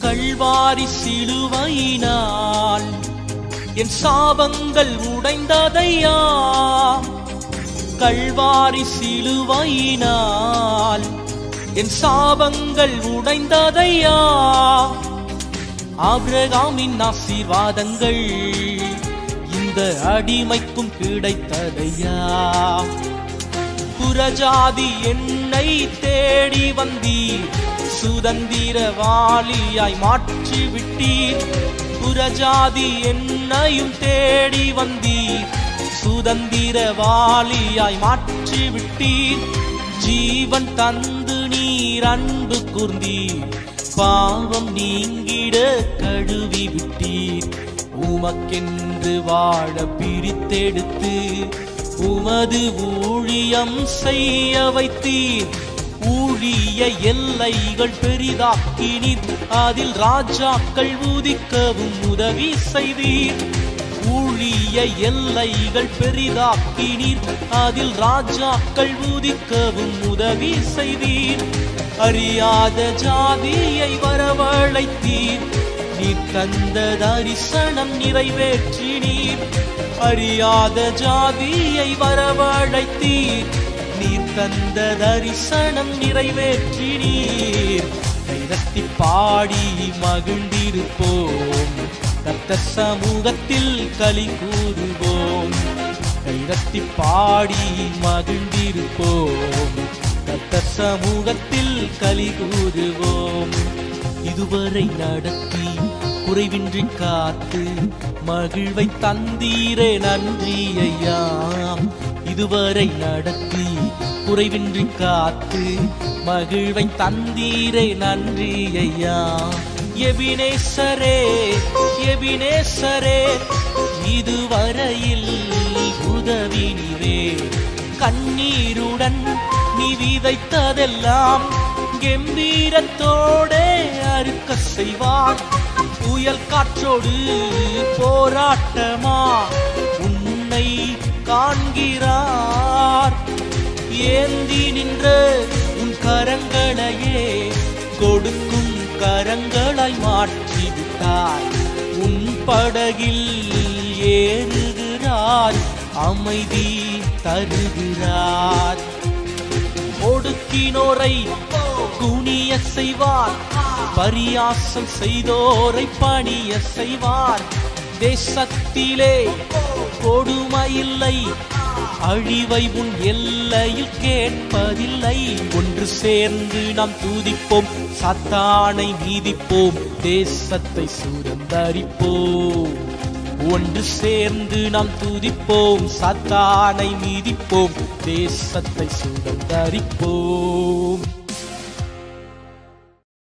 கல்வாரி சிலுவையினால் என் சாபங்கள் உடைந்ததையா கல்வாரி சிலுவையினால் என் சாபங்கள் உடைந்ததையா ஆபிரகாமின் ஆசீர்வாதங்கள் இந்த அடிமைக்கும் கிடைத்ததையா புறஜாதி என்னை தேடி வந்தீர் சுதந்திரவாளியாய் மாற்றி விட்டீர் புறஜாதி என்னையும் தேடி வந்தீர் சுதந்திரவாளியாய் மாற்றி விட்டீர் ஜீவன் தந்து நீர் அன்பு கூர்ந்தீர் பாவம் நீங்கிட கழுவி விட்டீர் உமக்கென்று வாழ பிரித்தெடுத்து உமது ஊழியம் செய்ய வைத்தீர் ஊழிய எல்லைகள் பெரிதாக்கினீர் அதில் ராஜாக்கள் உதிக்கவும் உதவி செய்தீர் ஊழிய எல்லைகள் பெரிதாக்கினீர் அதில் ராஜாக்கள் உதிக்கவும் உதவி செய்தீர் அறியாத ஜாதியை வரவழைத்தீர் நீர் தந்த தரிசனம் நிறைவேற்றினீர் அறியாத ஜாதியை வரவழைத்தீர் நீர் தந்த தரிசனம் நிறைவேற்றினீர் கைதட்டி பாடி மகிழ்ந்திருப்போம் கத்த சமூகத்தில் களி கூறுவோம் கைதட்டி பாடி மகிழ்ந்திருப்போம் கத்த சமூகத்தில் களி கூறுவோம் இதுவரை நடத்தி குறைவின்றி காத்து மகிழ்வை தந்தீரே நன்றி ஐயா இதுவரை நடத்தி குறைவின்றி காத்து மகிழ்வை தந்தீரே நன்றி ஐயா எபினேசரே எபினேசரே இதுவரையில் உதவி நீரே கண்ணீருடன் நீ விதைத்ததெல்லாம் கம்பீரத்தோடே அறுக்க செய்வார் புயல் காற்றோடு போராட்டமா உன்னை காண்கிறார் ஏந்தி நின்ற உன் கரங்களையே கொடுக்கும் கரங்களாய் மாற்றி விட்டார் உன் படகில் ஏறுகிறார் அமைதி தருகிறார் ஒடுக்கினோரை குனிய செய்வார் பரியாசம் செய்தோரை பணிய செய்வார் தேசத்திலே கொடுமையில்லை அழிவை உன் எல்லையில் கேட்பதில்லை ஒன்று சேர்ந்து நாம் தூதிப்போம் சத்தானை மீதிப்போம் தேசத்தை சுரந்தரிப்போம் ஒன்று சேர்ந்து நாம் துதிப்போம் சத்தானை மீதிப்போம் தேசத்தை சுதந்தரிப்போம்